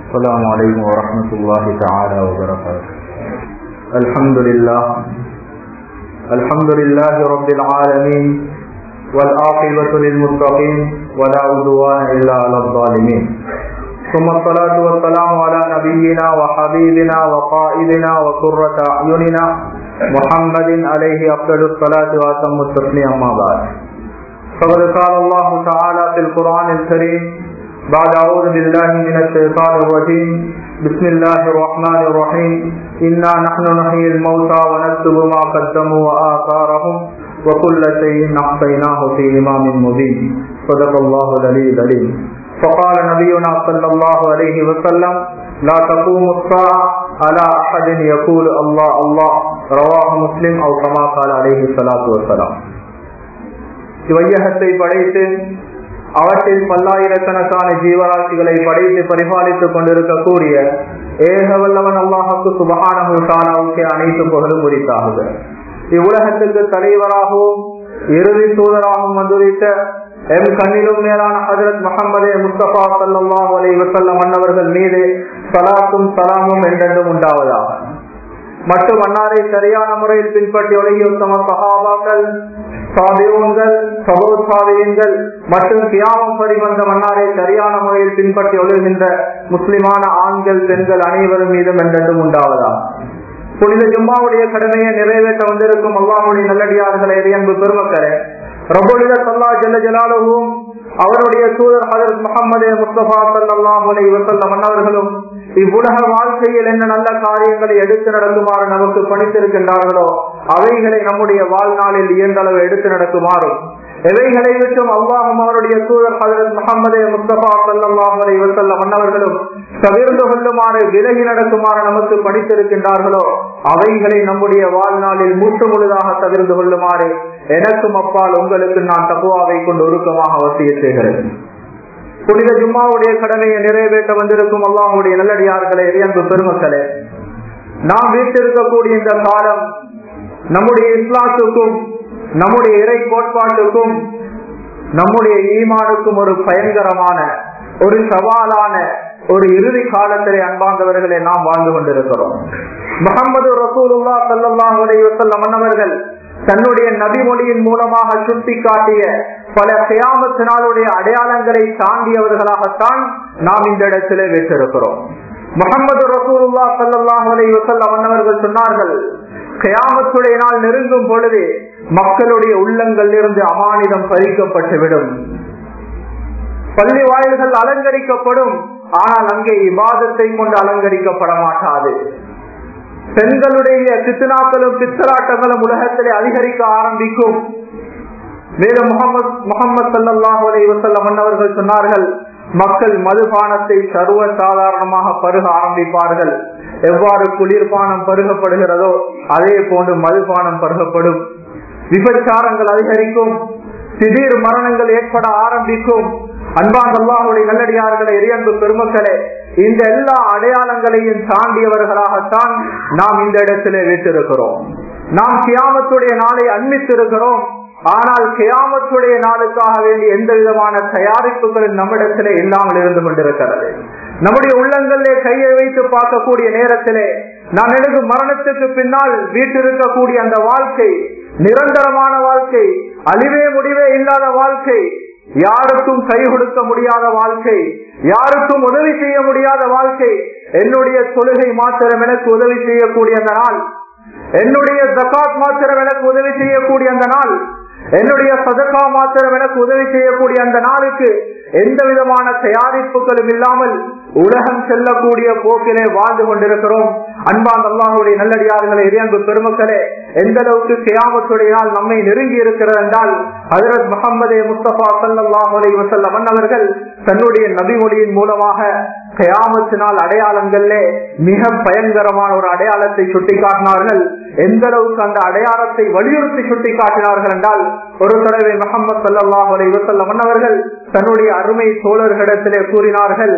السلام عليكم ورحمة الله تعالى وبركاته الحمد لله الحمد لله رب العالمين والعاقبة للمتقين ولا عدوان إلا على الظالمين ثم الصلاة والسلام على نبينا وحبيبنا وقائدنا وقرة أعيننا محمد عليه أفضل الصلاة وأتم التسليم أما بعد فقد قال الله تعالى في القرآن الكريم بعد أعوذ بالله من الشيطان الرجيم بسم الله الرحمن الرحيم إنا نحن نحيي الموتى ونكتب ما قدموا وآثارهم وكل شيء أحصيناه في إمام مبين صدق الله العلي العليم فقال نبينا صلى الله عليه وسلم لا تقوم الساعة على أحد يقول الله الله رواه مسلم أو كما قال عليه الصلاة والسلام இவ்வையகத்தை படைத்து அவற்றில் பல்லாயிரக்கணக்கான ஜீவராசிகளை படைத்து பரிபாலித்துக் கொண்டிருக்கக்கூடிய ஏகவல்லவன் அல்லாஹுக்கு சுபகானவுக்கு அனைத்து புகழும் உரித்தாகுக இவ்வுலகத்துக்கு தலைவராகவும் இறுதி தூதராகவும் வந்துரித்த எம் கண்ணிலும் மேலான ஹசரத் முகமதே முஸ்தபா சல்லாஹ் அலை வசல்லம் அன்னவர்கள் மீது சலாத்தும் சலாமும் என்றென்றும் உண்டாவதாக மற்றும் அன்னாரை சரியான முறையில் பின்பற்றி உலகி உத்தம சகாபாக்கள் சாபியங்கள் சகோத்சாவியங்கள் மற்றும் தியாகம் பரிவந்த மன்னாரை சரியான முறையில் பின்பற்றி ஒழுகின்ற முஸ்லிமான ஆண்கள் பெண்கள் அனைவரும் மீதும் என்றென்றும் உண்டாவதா புனித ஜும்மாவுடைய கடமையை நிறைவேற்ற வந்திருக்கும் அல்லாஹுடைய நல்லடியார்களை அன்பு பெருமக்களே ரபுலித சல்லா ஜல்ல ஜலாலுவும் அவருடைய தூதர் ஹதரத் முகமது முஸ்தபா சல்லாஹ் அலை வசல்லம் அன்னவர்களும் இவ்வுலக வாழ்க்கையில் என்ன நல்ல காரியங்களை எடுத்து நடக்குமாறு நமக்கு பணித்திருக்கின்றார்களோ அவைகளை நம்முடைய வாழ்நாளில் இயன்றளவு எடுத்து நடக்குமாறும் எவைகளை விட்டும் அல்லாஹும் அவருடைய தூதர் ஹதரத் முகமது முஸ்தபா சல்லாஹ் அலை வசல்லம் அன்னவர்களும் தவிர்ந்து கொள்ளுமாறு விலகி நடக்குமாறு நமக்கு படித்திருக்கின்றார்களோ அவைகளை நம்முடைய வாழ்நாளில் மூட்டு முழுதாக தவிர்த்து கொள்ளுமாறு எனக்கும் அப்பால் உங்களுக்கு நான் தகுவாவை கொண்டு ஒருக்கமாக அவசிய செய்கிறேன் புனித ஜும்மாவுடைய கடமையை நிறைவேற்ற வந்திருக்கும் அல்லாஹுடைய நல்லடியார்களே அன்பு பெருமக்களே நாம் வீட்டிருக்கக்கூடிய இந்த காலம் நம்முடைய இஸ்லாத்துக்கும் நம்முடைய இறை கோட்பாட்டுக்கும் நம்முடைய ஈமானுக்கும் ஒரு பயங்கரமான ஒரு சவாலான ஒரு இறுதி காலத்திலே அன்பார்ந்தவர்களை நாம் வாழ்ந்து கொண்டிருக்கிறோம் முகமது ரசூலுல்லா சல்லாஹ் அலைவசல்லம் மன்னவர்கள் தன்னுடைய நபிமொழியின் மூலமாக சுட்டி காட்டிய பல கியாமத்தினாலுடைய அடையாளங்களை தாண்டியவர்களாகத்தான் நாம் இந்த இடத்திலே வைத்திருக்கிறோம் முகமது ரசூலுல்லா சல்லாஹ் அலைவசல்லம் மன்னவர்கள் சொன்னார்கள் கயாமத்துடைய நாள் நெருங்கும் பொழுது மக்களுடைய உள்ளங்கள் இருந்து அமானிதம் பறிக்கப்பட்டுவிடும் பள்ளி வாயில்கள் அலங்கரிக்கப்படும் ஆனால் அங்கே இவாதத்தை கொண்டு அலங்கரிக்கப்பட மாட்டாது பெண்களுடைய பித்தனாக்களும் பித்தலாட்டங்களும் உலகத்திலே அதிகரிக்க ஆரம்பிக்கும் மேலும் முகமது முகமது சல்லாஹ் அலை வசல்லம் அவர்கள் சொன்னார்கள் மக்கள் மதுபானத்தை சர்வ சாதாரணமாக பருக ஆரம்பிப்பார்கள் எவ்வாறு குளிர்பானம் பருகப்படுகிறதோ அதே போன்று மதுபானம் பருகப்படும் விபச்சாரங்கள் அதிகரிக்கும் திடீர் மரணங்கள் ஏற்பட ஆரம்பிக்கும் அன்பான் அல்லாஹுடைய நல்லடியார்களை எரியன்பு பெருமக்களே இந்த எல்லா அடையாளங்களையும் தாண்டியவர்களாகத்தான் நாம் இந்த இடத்திலே வைத்திருக்கிறோம் நாம் கியாமத்துடைய நாளை அன்பித்திருக்கிறோம் ஆனால் கியாமத்துடைய நாளுக்காக வேண்டிய எந்த விதமான தயாரிப்புகளும் நம்மிடத்திலே இல்லாமல் இருந்து கொண்டிருக்கிறது நம்முடைய உள்ளங்களிலே கையை வைத்து பார்க்கக்கூடிய நேரத்திலே நான் எனக்கு மரணத்துக்கு பின்னால் வீட்டிருக்கக்கூடிய அந்த வாழ்க்கை நிரந்தரமான வாழ்க்கை அழிவே முடிவே இல்லாத வாழ்க்கை யாருக்கும் கை கொடுக்க முடியாத வாழ்க்கை யாருக்கும் உதவி செய்ய முடியாத வாழ்க்கை என்னுடைய தொழுகை மாத்திரம் எனக்கு உதவி செய்யக்கூடிய அந்த நாள் என்னுடைய ஜக்காத் மாத்திரம் எனக்கு உதவி செய்யக்கூடிய அந்த நாள் என்னுடைய சதக்கா மாத்திரம் எனக்கு உதவி செய்யக்கூடிய அந்த நாளுக்கு எந்த விதமான தயாரிப்புகளும் இல்லாமல் உலகம் செல்லக்கூடிய போக்கிலே வாழ்ந்து கொண்டிருக்கிறோம் அன்பான் அல்லாஹுடைய நல்லடியார்களை இறையன்பு பெருமக்களே எந்த அளவுக்கு கியாமத்துடைய நாள் நம்மை நெருங்கி இருக்கிறது என்றால் ஹசரத் முகமது முஸ்தபா சல்லாஹ் அலி வசல்லம் அவர்கள் தன்னுடைய நபிமொழியின் மூலமாக கயாமத்தினால் அடையாளங்களே மிக பயங்கரமான ஒரு அடையாளத்தை சுட்டிக்காட்டினார்கள் எந்த அளவுக்கு அந்த அடையாளத்தை வலியுறுத்தி சுட்டிக்காட்டினார்கள் என்றால் ஒரு தடவை முகமது சல்லாஹ் அலி வசல்லம் அவர்கள் தன்னுடைய அருமை தோழர்களிடத்திலே கூறினார்கள்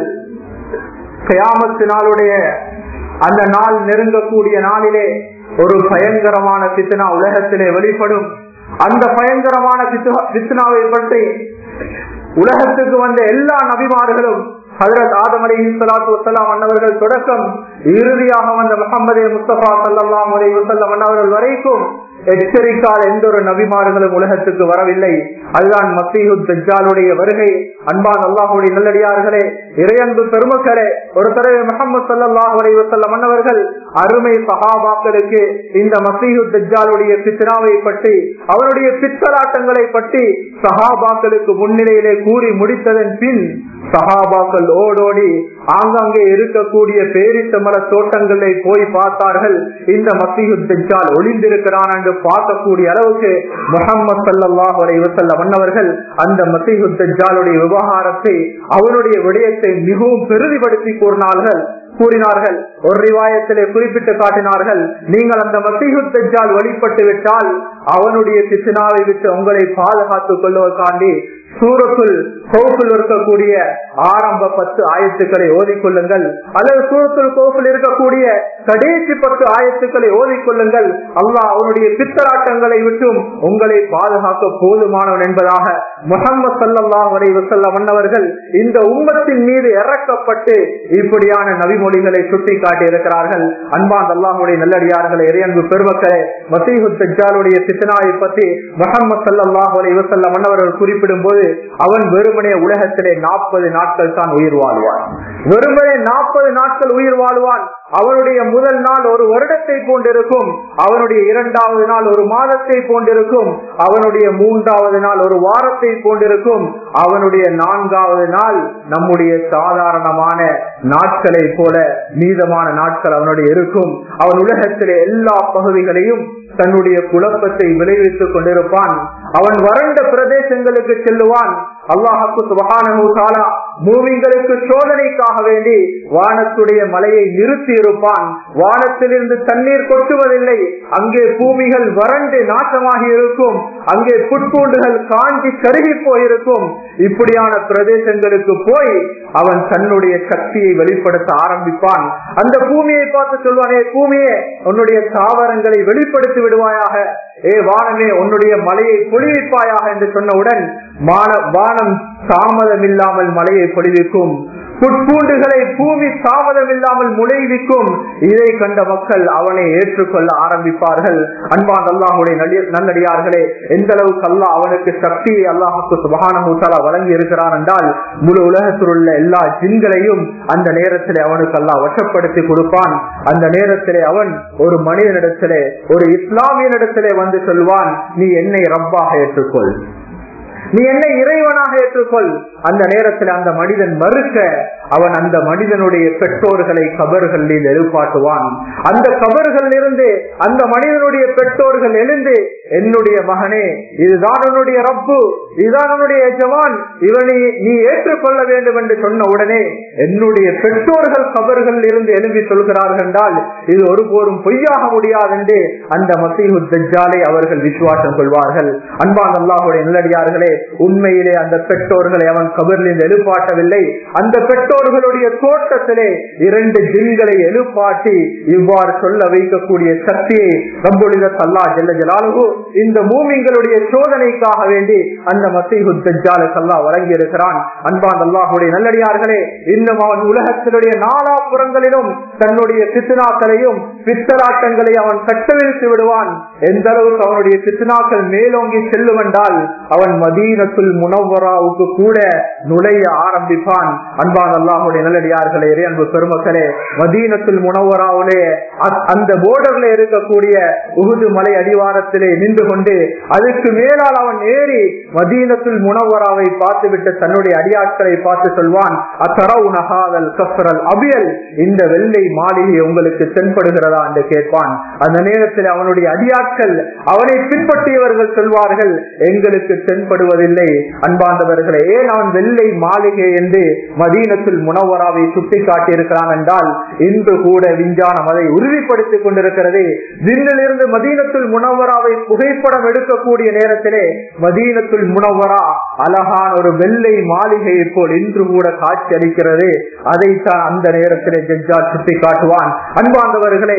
கயாமத்தினாலுடைய அந்த நாள் நெருங்கக்கூடிய நாளிலே ஒரு பயங்கரமான பித்னா உலகத்திலே வெளிப்படும் அந்த பயங்கரமான பித்னாவை பற்றி உலகத்துக்கு வந்த எல்லா நபிமார்களும் ஹதரத் ஆதம் அலி சலாத்து வசலாம் அன்னவர்கள் தொடக்கம் இறுதியாக வந்த முகமது முஸ்தபா சல்லாம் அலி வசல்லம் அன்னவர்கள் வரைக்கும் எச்சரிக்கால் எந்த ஒரு நபிமார்களும் உலகத்துக்கு வரவில்லை அதுதான் மசீஹு தஜ்ஜாலுடைய வருகை அன்பான் அல்லாஹுடைய நல்லடியார்களே இறையன்பு பெருமக்களே ஒரு தடவை முகமது சல்லாஹ் அலி வசல்லம் அன்னவர்கள் அருமை சகாபாக்களுக்கு இந்த மசீஹு தஜ்ஜாலுடைய பித்னாவை பற்றி அவருடைய பித்தலாட்டங்களை பற்றி சஹாபாக்களுக்கு முன்னிலையிலே கூறி முடித்ததன் பின் சஹாபாக்கள் ஓடோடி ஆங்காங்கே இருக்கக்கூடிய பேரித்த மர தோட்டங்களை போய் பார்த்தார்கள் இந்த மசீஹு தஜ்ஜால் ஒளிந்திருக்கிறான் என்று பார்க்கக்கூடிய அளவுக்கு முகமது சல்லாஹ் அலைவசல்ல மன்னவர்கள் அந்த மசீஹு தஜ்ஜாலுடைய விவகாரத்தை அவருடைய விடயத்தை மிகவும் பெருதிப்படுத்தி கூறினார்கள் கூறினார்கள் ஒரு ரிவாயத்திலே குறிப்பிட்டு காட்டினார்கள் நீங்கள் அந்த மசீஹு தஜ்ஜால் வழிபட்டு விட்டால் அவனுடைய பிசினாவை விட்டு உங்களை பாதுகாத்துக் கொள்வதற்காண்டி சூரத்துல் கோப்பில் இருக்கக்கூடிய ஆரம்ப பத்து ஆயத்துக்களை ஓதிக்கொள்ளுங்கள் அல்லது சூரத்துல் கோப்பில் இருக்கக்கூடிய கடைசி பத்து ஆயத்துக்களை ஓதிக்கொள்ளுங்கள் அல்லாஹ் அவனுடைய பித்தராட்டங்களை விட்டும் உங்களை பாதுகாக்க போதுமானவன் என்பதாக முகமது சல்லா வரை வசல்ல மன்னவர்கள் இந்த உம்மத்தின் மீது இறக்கப்பட்டு இப்படியான நபிமொழிகளை சுட்டி காட்டி இருக்கிறார்கள் அன்பான் அல்லாஹுடைய நல்லடியார்களை இறையன்பு பெருமக்களே மசீஹு தஜ்ஜாலுடைய பித்தனாவை பற்றி முகமது சல்லாஹ் அலை வசல்ல மன்னவர்கள் குறிப்பிடும் போது அவன் வெறுமனே உலகத்திலே நாற்பது நாட்கள் தான் உயிர் வாழ்வான் வெறுமனே நாற்பது நாட்கள் உயிர் வாழ்வான் அவனுடைய முதல் நாள் ஒரு வருடத்தை போன்றிருக்கும் அவனுடைய இரண்டாவது நாள் ஒரு மாதத்தை போன்றிருக்கும் அவனுடைய மூன்றாவது நாள் ஒரு வாரத்தை போன்றிருக்கும் அவனுடைய நான்காவது நாள் நம்முடைய சாதாரணமான நாட்களை போல மீதமான நாட்கள் அவனுடைய இருக்கும் அவன் உலகத்திலே எல்லா பகுதிகளையும் தன்னுடைய குழப்பத்தை விளைவித்துக் கொண்டிருப்பான் அவன் வறண்ட பிரதேசங்களுக்கு செல்லுவான் அல்லாஹாக்கு சுபகான பூமிங்களுக்கு சோதனைக்காக வேண்டி வானத்துடைய மலையை நிறுத்தி இருப்பான் வானத்திலிருந்து தண்ணீர் கொட்டுவதில்லை அங்கே பூமிகள் வறண்டு நாசமாகி இருக்கும் அங்கே புட்பூண்டுகள் காஞ்சி கருகி போயிருக்கும் இப்படியான பிரதேசங்களுக்கு போய் அவன் தன்னுடைய சக்தியை வெளிப்படுத்த ஆரம்பிப்பான் அந்த பூமியை பார்த்து சொல்வானே பூமியே உன்னுடைய தாவரங்களை வெளிப்படுத்தி விடுவாயாக ஏ வானமே உன்னுடைய மலையை பொழிவிப்பாயாக என்று சொன்னவுடன் வானம் தாமதம் இல்லாமல் மலையை பொழிவிக்கும் புட்பூண்டுகளை பூமி தாமதம் இல்லாமல் முளைவிக்கும் இதை கண்ட மக்கள் அவனை ஏற்றுக்கொள்ள ஆரம்பிப்பார்கள் அன்பான் அல்லாஹுடைய நல்லடியார்களே எந்த அளவுக்கு அல்லாஹ் அவனுக்கு சக்தியை அல்லாஹுக்கு சுபகானூசாலா வழங்கி இருக்கிறான் என்றால் முழு உலகத்தில் உள்ள எல்லா ஜின்களையும் அந்த நேரத்திலே அவனுக்கு அல்லாஹ் வசப்படுத்தி கொடுப்பான் அந்த நேரத்திலே அவன் ஒரு மனிதனிடத்திலே ஒரு இஸ்லாமியனிடத்திலே வந்து சொல்வான் நீ என்னை ரப்பாக ஏற்றுக்கொள் நீ என்னை இறைவனாக ஏற்றுக்கொள் அந்த நேரத்தில் அந்த மனிதன் மறுக்க அவன் அந்த மனிதனுடைய பெற்றோர்களை கபர்களில் எழுப்பாட்டுவான் அந்த கபர்கள் இருந்து அந்த மனிதனுடைய பெற்றோர்கள் எழுந்து என்னுடைய மகனே இதுதான் உன்னுடைய ரப்பு இதுதான் உன்னுடைய எஜமான் இவனை நீ ஏற்றுக்கொள்ள வேண்டும் என்று சொன்ன உடனே என்னுடைய பெற்றோர்கள் கபர்கள் இருந்து எழுப்பி சொல்கிறார்கள் என்றால் இது ஒருபோதும் பொய்யாக முடியாது என்று அந்த மசீஹு தஜ்ஜாலை அவர்கள் விசுவாசம் கொள்வார்கள் அன்பான் அல்லாஹுடைய நல்லடியார்களே உண்மையிலே அந்த பெற்றோர்களை அவன் கபரிலிருந்து எழுப்பாட்டவில்லை அந்த பெற்றோர்களுடைய தோட்டத்திலே இரண்டு ஜில்களை எழுப்பாட்டி இவ்வாறு சொல்ல வைக்கக்கூடிய சக்தியை ரம்பொழித சல்லா ஜெல்ல ஜலாலுகு இந்த மூமிங்களுடைய சோதனைக்காக வேண்டி அந்த மசீஹு தஜ்ஜால சல்லா வழங்கி இருக்கிறான் அன்பான் அல்லாஹுடைய நல்லடியார்களே இன்னும் அவன் உலகத்தினுடைய நாலாபுறங்களிலும் தன்னுடைய சித்துனாக்களையும் பித்தராட்டங்களை அவன் கட்டவிழ்த்து விடுவான் எந்த அளவுக்கு அவனுடைய சித்துனாக்கள் மேலோங்கி செல்லும் என்றால் அவன் மதீனத்துல் முனவராவுக்கு கூட நுழைய ஆரம்பிப்பான் அன்பான் அல்லாஹுடைய நல்லடியார்களே அன்பு பெருமக்களே மதீனத்துல் முனவராவுலே அந்த போர்டர்ல இருக்கக்கூடிய உகுது மலை அடிவாரத்திலே நின்று கொண்டு அதுக்கு மேலால் அவன் ஏறி மதீனத்துல் முனவராவை பார்த்துவிட்டு தன்னுடைய அடியாட்களை பார்த்து சொல்வான் அத்தரவு நகாதல் கசரல் அபியல் இந்த வெள்ளை மாளிகை உங்களுக்கு தென்படுகிறதா என்று கேட்பான் அந்த நேரத்தில் அவனுடைய அடியாட்கள் அவனை பின்பற்றியவர்கள் சொல்வார்கள் எங்களுக்கு தென்படுவதில்லை அன்பார்ந்தவர்களே ஏன் அவன் வெள்ளை மாளிகை என்று மதீனத்தில் முனவராவை சுட்டி காட்டியிருக்கிறான் என்றால் இன்று கூட விஞ்ஞானம் அதை உறுதிப்படுத்திக் கொண்டிருக்கிறது ஜின்னிலிருந்து மதீனத்துல் முனவராவை புகைப்படம் எடுக்கக்கூடிய நேரத்திலே மதீனத்துல் முனவரா அழகான ஒரு வெள்ளை மாளிகையை போல் இன்று கூட காட்சி அளிக்கிறது அதைத்தான் அந்த நேரத்திலே ஜட்ஜா சுட்டி காட்டுவான் அன்பார்ந்தவர்களே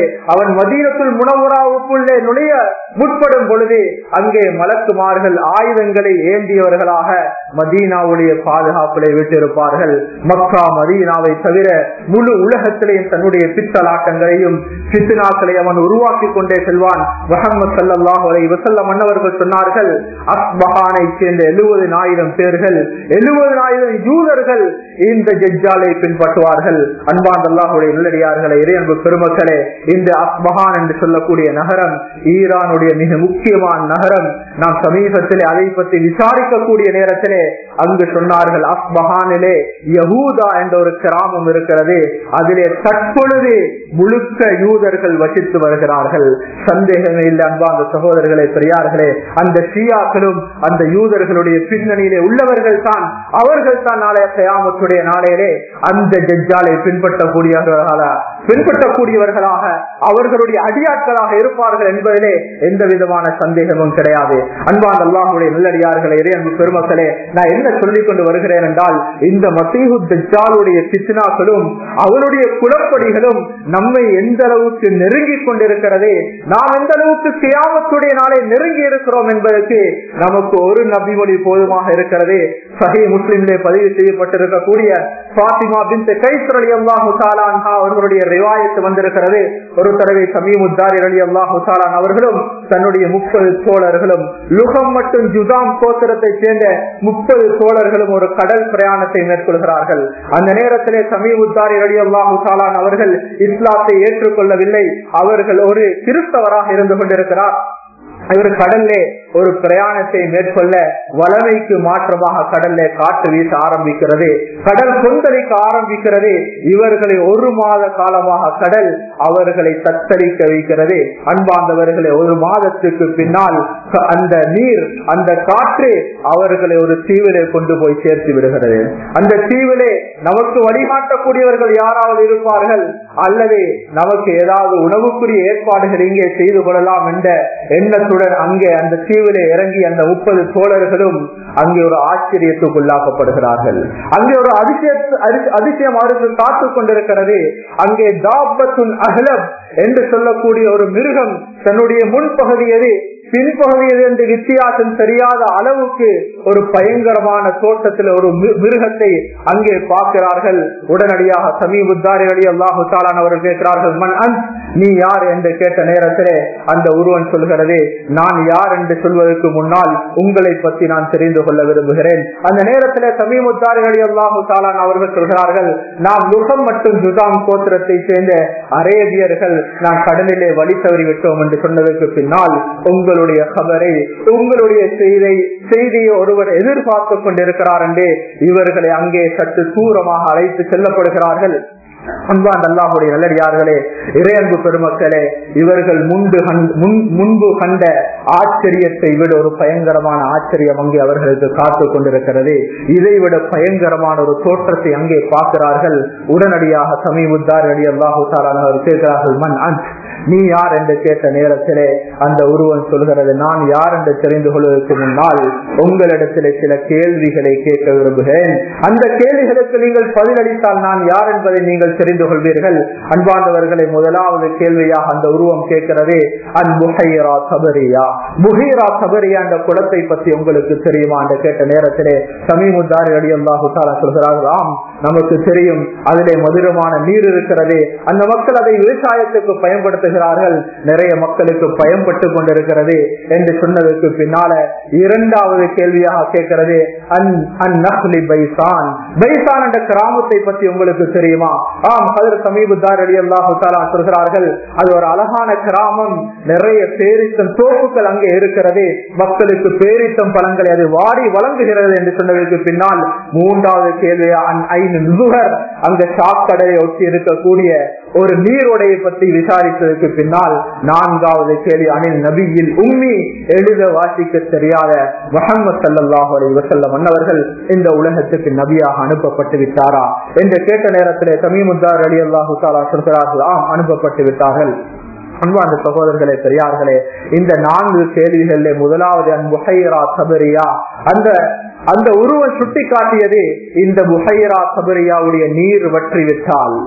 அவன் மதீனத்துள் முனவுராவுக்குள்ளே நுழைய முற்படும் பொழுது அங்கே மலக்குமார்கள் ஆயுதங்களை ஏந்தியவர்களாக மதீனாவுடைய பாதுகாப்பிலே விட்டிருப்பார்கள் மக்கா மதீனாவை தவிர முழு உலகத்திலேயும் தன்னுடைய பித்தலாட்டங்களையும் பித்துனாக்களை அவன் உருவாக்கி கொண்டே செல்வான் முகமது சல்லாஹ் அலை வசல்லம் மன்னவர்கள் சொன்னார்கள் அஸ்பஹானை சேர்ந்த எழுபதினாயிரம் பேர்கள் எழுபதினாயிரம் யூதர்கள் இந்த ஜெஜ்ஜாலை பின்பற்றுவார்கள் அன்பான் அல்லாஹுடைய நல்லடியார்களே இறையன்பு பெருமக்களே இந்த அஸ்பஹான் என்று சொல்லக்கூடிய நகரம் ஈரானுடைய மிக முக்கியமான நகரம் நாம் சமீபத்திலே அதை பற்றி விசாரிக்கக்கூடிய நேரத்திலே அங்கு சொன்னார்கள் அஸ்பஹானிலே யகூதா என்ற ஒரு கிராமம் இருக்கிறது அதிலே தற்பொழுது முழுக்க யூதர்கள் வசித்து வருகிறார்கள் சந்தேகமே இல்லை அன்பாந்த சகோதரர்களே பெரியார்களே அந்த ஷியாக்களும் அந்த யூதர்களுடைய பின்னணியிலே உள்ளவர்கள் தான் அவர்கள் தான் நாளைய கயாமத்துடைய நாளையிலே அந்த ஜெஜ்ஜாலை பின்பற்றக்கூடியவர்களாக பின்பற்றக்கூடியவர்களாக அவர்களுடைய அடியாட்களாக இருப்பார்கள் என்பதிலே எந்த விதமான சந்தேகமும் கிடையாது அன்பான் அல்லாஹுடைய நல்லடியார்களே இறையன்பு பெருமக்களே நான் என்ன சொல்லிக் கொண்டு வருகிறேன் என்றால் இந்த மசீஹு தஜ்ஜாலுடைய சித்னாக்களும் அவருடைய குலப்படிகளும் நம்மை எந்த அளவுக்கு நெருங்கி கொண்டிருக்கிறதே நாம் எந்த அளவுக்கு கியாமத்துடைய நாளை நெருங்கி இருக்கிறோம் என்பதற்கு நமக்கு ஒரு நபிமொழி போதுமாக இருக்கிறது சஹி முஸ்லிம்லே பதிவு செய்யப்பட்டிருக்கக்கூடிய பாத்திமா பின் கைசர் அலி அல்லாஹு தாலான்ஹா அவர்களுடைய ரிவாயத்து வந்திருக்கிறது ஒரு தடவை சமீமுத்தாரி அலி அல்லாஹு தாலான் அவர்களும் தன்னுடைய முப்பது தோழர்களும் லுகம் மற்றும் ஜுதாம் கோத்திரத்தை சேர்ந்த முப்பது தோழர்களும் ஒரு கடல் பிரயாணத்தை மேற்கொள்கிறார்கள் அந்த நேரத்திலே சமீமுத்தாரி அலி அல்லாஹு தாலான் அவர்கள் இஸ்லாத்தை ஏற்றுக்கொள்ளவில்லை அவர்கள் ஒரு கிறிஸ்தவராக இருந்து கொண்டிருக்கிறார் இவர் கடல்லே ஒரு பிரயாணத்தை மேற்கொள்ள வளமைக்கு மாற்றமாக கடல்ல காற்று வீச ஆரம்பிக்கிறது கடல் கொந்தளிக்க ஆரம்பிக்கிறது இவர்களை ஒரு மாத காலமாக கடல் அவர்களை தத்தளிக்க வைக்கிறது அன்பாந்தவர்களை ஒரு மாதத்துக்கு பின்னால் அந்த நீர் அந்த காற்று அவர்களை ஒரு தீவிலே கொண்டு போய் சேர்த்து விடுகிறது அந்த தீவிலே நமக்கு வழிகாட்டக்கூடியவர்கள் யாராவது இருப்பார்கள் அல்லது நமக்கு ஏதாவது உணவுக்குரிய ஏற்பாடுகள் இங்கே செய்து கொள்ளலாம் என்ற எண்ணத்துடன் அங்கே அந்த தீவிலே இறங்கி அந்த முப்பது தோழர்களும் அங்கே ஒரு ஆச்சரியத்துக்குள்ளாக்கப்படுகிறார்கள் அங்கே ஒரு அதிசய அதிசயம் அவருக்கு காத்துக் கொண்டிருக்கிறது அங்கே தாபத்துன் அகலம் என்று சொல்லக்கூடிய ஒரு மிருகம் தன்னுடைய முன்பகுதியது பின்பகுதியில் என்று வித்தியாசம் தெரியாத அளவுக்கு ஒரு பயங்கரமான தோட்டத்தில் ஒரு மிருகத்தை அங்கே பார்க்கிறார்கள் உடனடியாக சமீபுத்தாரி அலி அல்லாஹு தாலான் அவர்கள் கேட்கிறார்கள் மன் அன் நீ யார் என்று கேட்ட நேரத்திலே அந்த உருவன் சொல்கிறது நான் யார் என்று சொல்வதற்கு முன்னால் உங்களை பற்றி நான் தெரிந்து கொள்ள விரும்புகிறேன் அந்த நேரத்திலே சமீபுத்தாரி அலி அல்லாஹு தாலான் அவர்கள் சொல்கிறார்கள் நாம் யுகம் மற்றும் ஜுதாம் கோத்திரத்தை சேர்ந்த அரேபியர்கள் நாம் கடலிலே வழி தவறி விட்டோம் என்று சொன்னதற்கு பின்னால் உங்களுடைய உங்களுடைய கபரை உங்களுடைய செய்தி செய்தியை ஒருவர் எதிர்பார்த்து கொண்டிருக்கிறார் என்றே இவர்களை அங்கே சற்று தூரமாக அழைத்து செல்லப்படுகிறார்கள் அன்பான் அல்லாஹுடைய நல்லடியார்களே இறையன்பு பெருமக்களே இவர்கள் முன்பு முன்பு கண்ட ஆச்சரியத்தை விட ஒரு பயங்கரமான ஆச்சரியம் அங்கே அவர்களுக்கு காத்து கொண்டிருக்கிறது இதை விட பயங்கரமான ஒரு தோற்றத்தை அங்கே பார்க்கிறார்கள் உடனடியாக சமீபுத்தார் அடி அல்லாஹு அவர் கேட்கிறார்கள் மண் அன்ஸ் நீ யார் என்று கேட்ட நேரத்திலே அந்த உருவன் சொல்கிறது நான் யார் என்று தெரிந்து கொள்வதற்கு முன்னால் உங்களிடத்திலே சில கேள்விகளை கேட்க விரும்புகிறேன் அந்த கேள்விகளுக்கு நீங்கள் பதிலளித்தால் நான் யார் என்பதை நீங்கள் தெரிந்து கொள்வீர்கள் அன்பாண்டவர்களை முதலாவது கேள்வியாக அந்த உருவம் கேட்கிறது அன் புஹைரா சபரியா புஹைரா சபரியா என்ற குளத்தை பற்றி உங்களுக்கு தெரியுமா என்று கேட்ட நேரத்திலே சமீமுத்தாரி அடி அல்லாஹு சொல்கிறார்கள் ஆம் நமக்கு தெரியும் அதிலே மதுரமான நீர் இருக்கிறது அந்த மக்கள் அதை விவசாயத்துக்கு பயன்படுத்துகிறார்கள் நிறைய மக்களுக்கு பயன்பட்டு கொண்டிருக்கிறது என்று சொன்னதுக்கு பின்னால இரண்டாவது கேள்வியாக கேட்கிறது அன் அன் நஹ்லி பைசான் பைசான் என்ற கிராமத்தை பற்றி உங்களுக்கு தெரியுமா ஆம் ஹதர் சமீபத்தார் அலி அல்லாஹு சொல்கிறார்கள் அது ஒரு அழகான கிராமம் நிறைய பேரித்தம் தோப்புகள் அங்கே இருக்கிறது மக்களுக்கு பேரித்தம் பழங்களை அது வாரி வழங்குகிறது என்று சொன்னதற்கு பின்னால் மூன்றாவது கேள்வியா அன் ஐந்து நுகர் அங்க சாக்கடலை ஒட்டி இருக்கக்கூடிய ஒரு நீரோடையை பற்றி விசாரித்ததற்கு பின்னால் நான்காவது கேள்வி அனில் நபியில் உம்மி எழுத வாசிக்க தெரியாத முகமது சல்லாஹூ அலி வசல்லம் அன்னவர்கள் இந்த உலகத்துக்கு நபியாக அனுப்பப்பட்டு விட்டாரா என்று கேட்ட நேரத்திலே சமீமுத்தார் அலி அல்லாஹு தாலா சொல்கிறார்கள் ஆம் அனுப்பப்பட்டு விட்டார்கள் அன்பான சகோதரர்களே பெரியார்களே இந்த நான்கு கேள்விகளிலே முதலாவது அன்புஹைரா சபரியா அந்த அந்த உருவம் சுட்டி காட்டியது இந்த புஹைரா சபரியாவுடைய நீர் வற்றி விட்டால்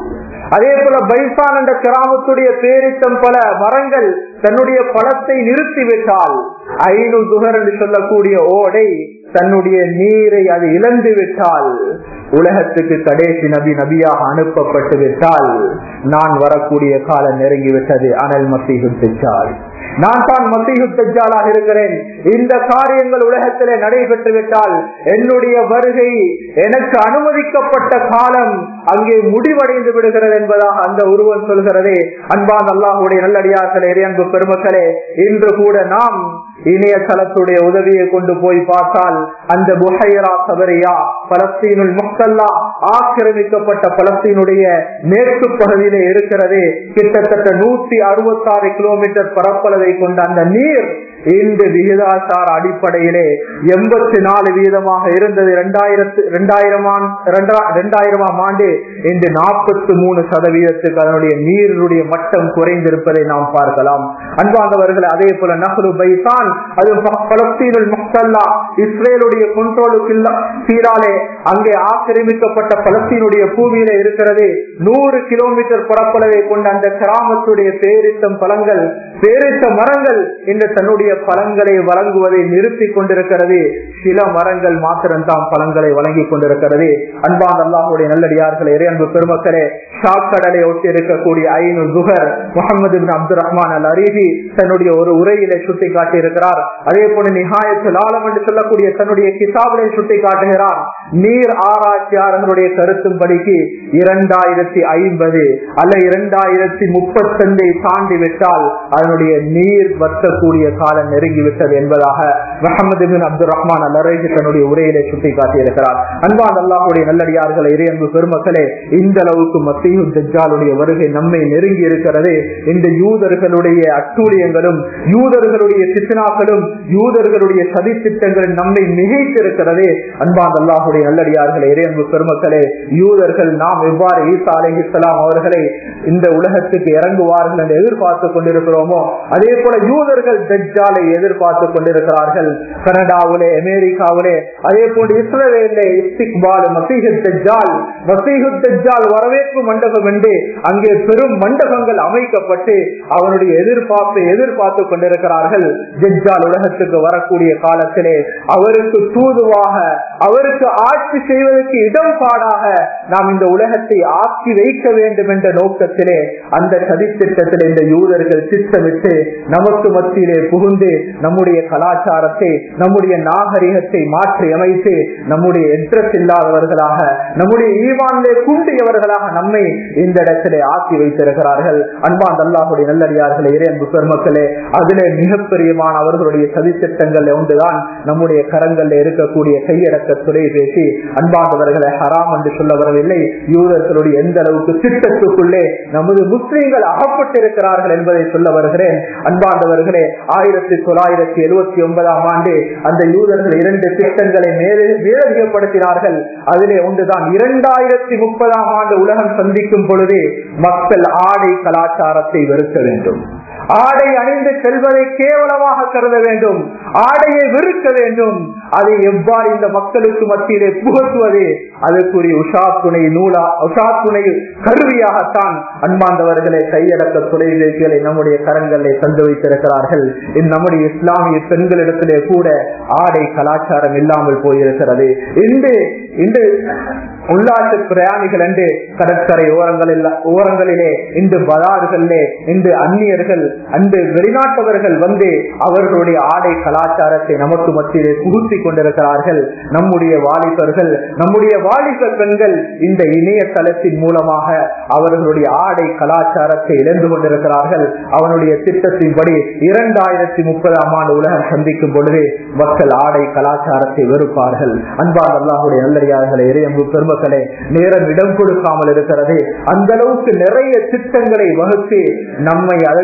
அதே போல பைசான் என்ற கிராமத்துடைய பேரித்தம் பல மரங்கள் தன்னுடைய பழத்தை நிறுத்திவிட்டால் ஐநூ துகர் என்று சொல்லக்கூடிய ஓடை தன்னுடைய நீரை அது இழந்து விட்டால் உலகத்துக்கு கடைசி நபி நபியாக அனுப்பப்பட்டு விட்டால் நான் வரக்கூடிய காலம் நெருங்கிவிட்டது அனல் மசீகு தெச்சால் நான் தான் மசீகு தெஜாலாக இருக்கிறேன் இந்த காரியங்கள் உலகத்திலே நடைபெற்று விட்டால் என்னுடைய வருகை எனக்கு அனுமதிக்கப்பட்ட காலம் அங்கே முடிவடைந்து விடுகிறது என்பதாக அந்த உருவம் சொல்கிறதே அன்பான் அல்லாஹுடைய நல்லடியார்களே இறையன்பு பெருமக்களே இன்று கூட நாம் இணையதளத்துடைய உதவியை கொண்டு போய் பார்த்தால் அந்த புஹைரா சபரியா பலஸ்தீனுல் முக்தல்லா ஆக்கிரமிக்கப்பட்ட பலஸ்தீனுடைய மேற்கு பகுதியிலே இருக்கிறது கிட்டத்தட்ட நூத்தி அறுபத்தி ஆறு கிலோமீட்டர் பரப்பளவை கொண்ட அந்த நீர் இந்த விகிதாசார அடிப்படையிலே எண்பத்தி நாலு வீதமாக இருந்தது இரண்டாயிரத்து இரண்டாயிரமாம் இரண்டாயிரமாம் ஆண்டு இன்று நாற்பத்தி மூணு சதவீதத்துக்கு அதனுடைய நீருடைய மட்டம் குறைந்திருப்பதை நாம் பார்க்கலாம் அன்பாந்தவர்கள் அதே போல நஹ்ரு பைசான் அது பலஸ்தீனுல் முக்தல்லா இஸ்ரேலுடைய கொண்டோலுக்கு சீராலே அங்கே ஆக்கிரமிக்கப்பட்ட பலஸ்தீனுடைய பூமியில இருக்கிறது நூறு கிலோமீட்டர் பரப்பளவை கொண்ட அந்த கிராமத்துடைய பேரித்தம் பழங்கள் பேரித்த மரங்கள் இன்று தன்னுடைய பழங்களை வழங்குவதை நிறுத்தி கொண்டிருக்கிறது சில மரங்கள் மாத்திரம்தான் பழங்களை வழங்கி கொண்டிருக்கிறது அன்பான் அல்லாஹுடைய நல்லடியார்களே இறையன்பு பெருமக்களே ஷாக்கடலை ஒட்டி இருக்கக்கூடிய ஐநூ குஹர் முகமது பின் அப்துல் ரஹ்மான் அல் அரிஹி தன்னுடைய ஒரு உரையிலே சுட்டி காட்டியிருக்கிறார் அதே போல நிகாயத்தில் ஆழம் என்று சொல்லக்கூடிய தன்னுடைய கிசாபிலை சுட்டி காட்டுகிறார் நீர் ஆராய்ச்சியாளர்களுடைய கருத்தும்படிக்கு இரண்டாயிரத்தி ஐம்பது அல்ல இரண்டாயிரத்தி முப்பத்தஞ்சை தாண்டி விட்டால் அதனுடைய நீர் வற்றக்கூடிய காலம் நெருங்கிவிட்டது என்பதாக முகமது பின் அப்துல் ரஹ்மான் அல் அரைஹி தன்னுடைய உரையிலே சுட்டி காட்டியிருக்கிறார் அன்பான் அல்லாஹுடைய நல்லடியார்கள் இறையன்பு பெருமக்களே இந்த அளவுக்கு மத்திய தஜ்ஜாலுடைய வருகை நம்மை நெருங்கி இருக்கிறது இந்த யூதர்களுடைய அட்டூழியங்களும் யூதர்களுடைய சித்தனாக்களும் யூதர்களுடைய சதி திட்டங்களும் நம்மை மிகைத்திருக்கிறது அன்பான் அல்லாஹுடைய நல்லடியார்களே இறையன்பு பெருமக்களே யூதர்கள் நாம் எவ்வாறு ஈசா அலிஹிஸ்லாம் அவர்களை இந்த உலகத்துக்கு இறங்குவார்கள் என்று எதிர்பார்த்து கொண்டிருக்கிறோமோ அதே போல யூதர்கள் தஜ்ஜாலை எதிர்பார்த்து கொண்டிருக்கிறார்கள் கனடாவிலே அமெரிக்காவிலே அதே போன்று இஸ்ரேலிலே இஸ்திக்பால் மசீஹு தஜ்ஜால் மசீஹு தஜ்ஜால் வரவேற்பு மண்டபம் என்று அங்கே பெரும் மண்டபங்கள் அமைக்கப்பட்டு அவனுடைய எதிர்பார்ப்பை எதிர்பார்த்து கொண்டிருக்கிறார்கள் ஜெஜ்ஜால் உலகத்துக்கு வரக்கூடிய காலத்திலே அவருக்கு தூதுவாக அவருக்கு ஆட்சி செய்வதற்கு இடம்பாடாக நாம் இந்த உலகத்தை ஆக்கி வைக்க வேண்டும் என்ற நோக்கத்திலே அந்த சதித்திட்டத்தில் இந்த யூதர்கள் திட்டமிட்டு நமக்கு மத்தியிலே புகுந்து நம்முடைய கலாச்சாரத்தை நம்முடைய நாகரிகத்தை மாற்றி அமைத்து நம்முடைய எட்ரஸ் இல்லாதவர்களாக நம்முடைய ஈவானிலே குண்டியவர்களாக நம்மை இந்த இடத்திலே ஆக்கி வைத்திருக்கிறார்கள் அன்பான் அல்லாஹுடைய நல்லடியார்களே இறையன்பு பெருமக்களே அதிலே மிகப்பெரியமான அவர்களுடைய சதித்திட்டங்கள் ஒன்றுதான் நம்முடைய கரங்களில் இருக்கக்கூடிய கையடக்க தொலைபேசி அன்பாண்டவர்களை ஹராம் என்று சொல்ல வரவில்லை யூதர்களுடைய எந்த அளவுக்கு திட்டத்துக்குள்ளே நமது முஸ்லீம்கள் அகப்பட்டிருக்கிறார்கள் என்பதை சொல்ல வருகிறேன் அன்பாண்டவர்களே ஆயிரத்தி தொள்ளாயிரத்தி எழுபத்தி ஒன்பதாம் ஆண்டு அந்த யூதர்கள் இரண்டு திட்டங்களை மேலதிகப்படுத்தினார்கள் அதிலே ஒன்றுதான் இரண்டாயிரத்தி முப்பதாம் ஆண்டு உலகம் சந்திக்கும் பொழுது மக்கள் ஆடை கலாச்சாரத்தை வெறுக்க வேண்டும் ஆடை அணிந்து செல்வதை கேவலமாக கருத வேண்டும் ஆடையை வெறுக்க வேண்டும் அதை எவ்வாறு இந்த மக்களுக்கு மத்தியிலே புகட்டுவது அதற்குரிய உஷா துணை நூலா உஷா துணை கருவியாகத்தான் அன்பாந்தவர்களை கையடக்க தொலைபேசிகளை நம்முடைய கரங்களை தந்து வைத்திருக்கிறார்கள் நம்முடைய இஸ்லாமிய பெண்களிடத்திலே கூட ஆடை கலாச்சாரம் இல்லாமல் போயிருக்கிறது இன்று இன்று உள்நாட்டு பிரயாணிகள் என்று கடற்கரை ஓரங்களில் ஓரங்களிலே இன்று பதார்களிலே இன்று அந்நியர்கள் அன்று வெளிநாட்டவர்கள் வந்து அவர்களுடைய ஆடை கலாச்சாரத்தை நமக்கு மத்தியிலே புகுத்தி கொண்டிருக்கிறார்கள் நம்முடைய வாலிபர்கள் நம்முடைய வாலிப பெண்கள் இந்த இணையதளத்தின் மூலமாக அவர்களுடைய ஆடை கலாச்சாரத்தை இழந்து கொண்டிருக்கிறார்கள் அவனுடைய திட்டத்தின்படி இரண்டாயிரத்தி முப்பதாம் ஆண்டு உலகம் சந்திக்கும் பொழுது மக்கள் ஆடை கலாச்சாரத்தை வெறுப்பார்கள் அன்பார் அல்லாஹுடைய நல்லடியார்களே இறையம்பு பெருமக்களே நேரம் இடம் கொடுக்காமல் இருக்கிறது அந்த அளவுக்கு நிறைய திட்டங்களை வகுத்து நம்மை அதற்குள்ளே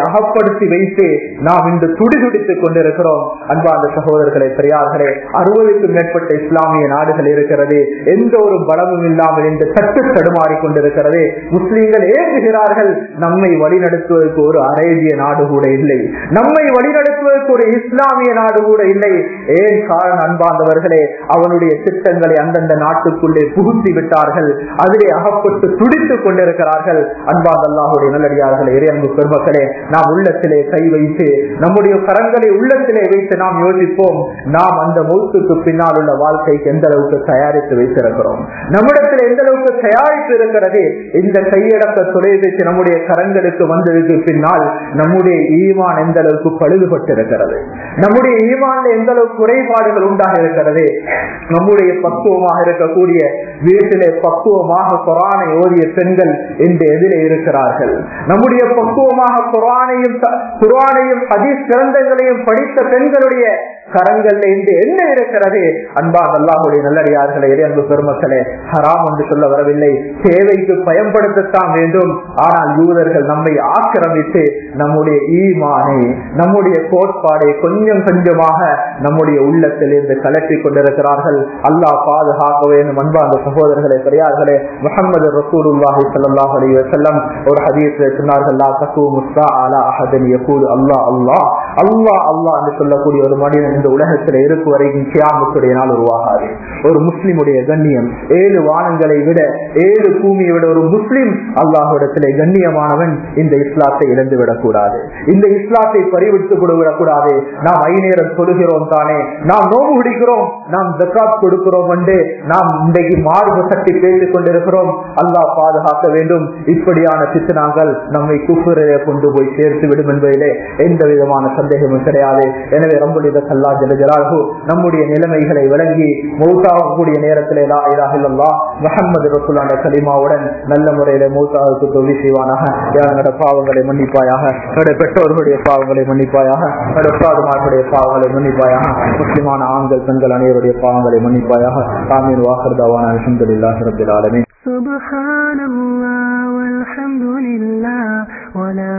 அகப்படுத்தி வைத்து நாம் இன்று துடிதுடித்துக் கொண்டிருக்கிறோம் அன்பார்ந்த சகோதரர்களே பெரியார்களே அறுபதுக்கும் மேற்பட்ட இஸ்லாமிய நாடுகள் இருக்கிறது எந்த ஒரு பலமும் இல்லாமல் இந்த தட்டு தடுமாறி கொண்டிருக்கிறது முஸ்லீம்கள் ஏங்குகிறார்கள் நம்மை வழிநடத்துவதற்கு ஒரு அரேபிய நாடு கூட இல்லை நம்மை வழிநடத்துவதற்கு ஒரு இஸ்லாமிய நாடு கூட இல்லை ஏன் காரணம் அன்பார்ந்தவர்களே அவனுடைய திட்டங்களை அந்தந்த நாட்டுக்குள்ளே புகுத்தி விட்டார்கள் அதிலே அகப்பட்டு துடித்துக் கொண்டிருக்கிறார்கள் அன்பார்ந்த அல்லாஹுடைய நல்லடியார்களே இறையன்பு பெருமக்களே நாம் உள்ளத்திலே கை வைத்து நம்முடைய கரங்களை உள்ளத்திலே வைத்து நாம் யோசிப்போம் நாம் அந்த மௌத்துக்கு பின்னால் உள்ள வாழ்க்கைக்கு எந்த அளவுக்கு தயாரித்து வைத்திருக்கிறோம் நம்மிடத்தில் எந்த அளவுக்கு தயாரிப்பு இருக்கிறது இந்த கையடக்க தொலைபேசி நம்முடைய கரங்களுக்கு வந்ததுக்கு பின்னால் நம்முடைய ஈமான் எந்த அளவுக்கு பழுதுபட்டிருக்கிறது நம்முடைய ஈமான்ல எந்த அளவுக்கு குறைபாடுகள் உண்டாக இருக்கிறது நம்முடைய பக்குவமாக இருக்கக்கூடிய வீட்டிலே பக்குவமாக குரானை ஓதிய பெண்கள் இன்று எதிரே இருக்கிறார்கள் நம்முடைய பக்குவமாக குரானையும் குரானையும் ஹதீஸ் கிரந்தங்களையும் படித்த பெண்களுடைய கரங்கள்ல இன்று என்ன இருக்கிறது அன்பா அல்லாஹுடைய நல்லடியார்களே அன்பு பெருமக்களே ஹராம் என்று சொல்ல வரவில்லை தேவைக்கு பயன்படுத்தத்தான் வேண்டும் ஆனால் யூதர்கள் நம்மை ஆக்கிரமித்து நம்முடைய ஈமானை நம்முடைய கோட்பாடை கொஞ்சம் கொஞ்சமாக நம்முடைய உள்ளத்தில் இருந்து கலற்றி கொண்டிருக்கிறார்கள் அல்லாஹ் பாதுகாக்க வேண்டும் அன்பார்ந்த சகோதரர்களே பெரியார்களே முகமது ரசூலுல்லாஹி ஸல்லல்லாஹு அலைஹி வஸல்லம் ஒரு ஹதீஸ்ல சொன்னார்கள் லா தகூமு ஸாஅலா அஹதன் யகூல் அல்லாஹ் அல்லாஹ் அல்லாஹ் அல்லாஹ் என்று சொல்லக்கூடிய ஒரு மனிதன் இந்த உலகத்தில் இருக்கும் வரைக்கும் கியாமத்துடைய நாள் உருவாகாது ஒரு முஸ்லிமுடைய கண்ணியம் ஏழு வானங்களை விட ஏழு பூமியை விட ஒரு முஸ்லிம் அல்லாஹிடத்திலே கண்ணியமானவன் இந்த இஸ்லாத்தை இழந்து விடக்கூடாது இந்த இஸ்லாத்தை பறிவிட்டு விடக்கூடாது நாம் ஐநேரம் தொழுகிறோம் தானே நாம் நோவு பிடிக்கிறோம் நாம் ஜக்காத் கொடுக்கிறோம் என்று நாம் இன்றைக்கு மார்பு சட்டி பேசிக் கொண்டிருக்கிறோம் அல்லாஹ் பாதுகாக்க வேண்டும் இப்படியான சித்தனாங்கள் நம்மை குஃபுரையை கொண்டு போய் சேர்த்து விடும் என்பதிலே எந்த விதமான சந்தேகமும் கிடையாது எனவே ரம்புலித கல்லா ஜலஜலாகு நம்முடைய நிலைமைகளை விளங்கி மௌத்தாகக்கூடிய நேரத்திலே லா இலாஹ இல்லல்லாஹ் முஹம்மது ரசூலான கலிமாவுடன் நல்ல முறையில மௌத்தாவுக்கு தொழில் செய்வானாக யாரோட பாவங்களை மன்னிப்பாயாக என்னுடைய பெற்றோர்களுடைய பாவங்களை மன்னிப்பாயாக என்னுடைய உஸ்தாதுமார்களுடைய பாவங்களை மன்னிப்பாயாக முஸ்லிமான ஆண்கள் பெண்கள் அனைவருடைய பாவங்களை மன்னிப்பாயாக காமீன் வாஹர்தாவான அலமதுல்லாஹி ரபில் ஆலமீன் سبحان الله والحمد لله ولا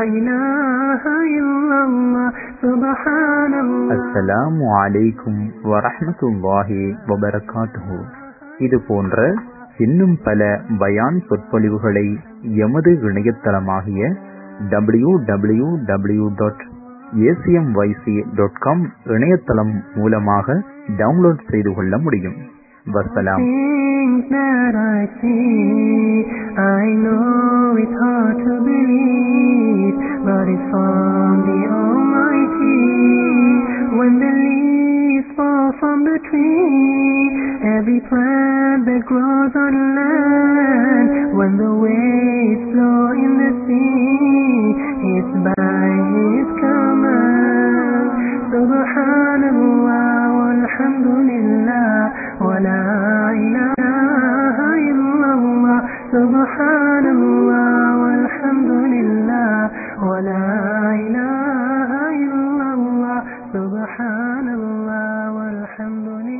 إله إلا الله سبحان الله அஸ்ஸலாமு அலைக்கும் வரஹ்மத்துல்லாஹி வபரகாத்துஹு இது போன்ற இன்னும் பல பயான் சொற்பொழிவுகளை எமது இணையதளமாகிய W W W dot ACMYC dot com இணையதளம் மூலமாக டவுன்லோட் செய்து கொள்ள முடியும் வசலாம் Things that I see, I know it's hard to believe, but it's from the Almighty. When the leaves fall from the tree, every plant that grows on land, when the waves flow in the sea, it's by His command. Subhanallah walhamdulillah wa la ilaha illallah. Subhanallah walhamdulillah wa la ilaha illallah. Subhanallah walhamdulillah.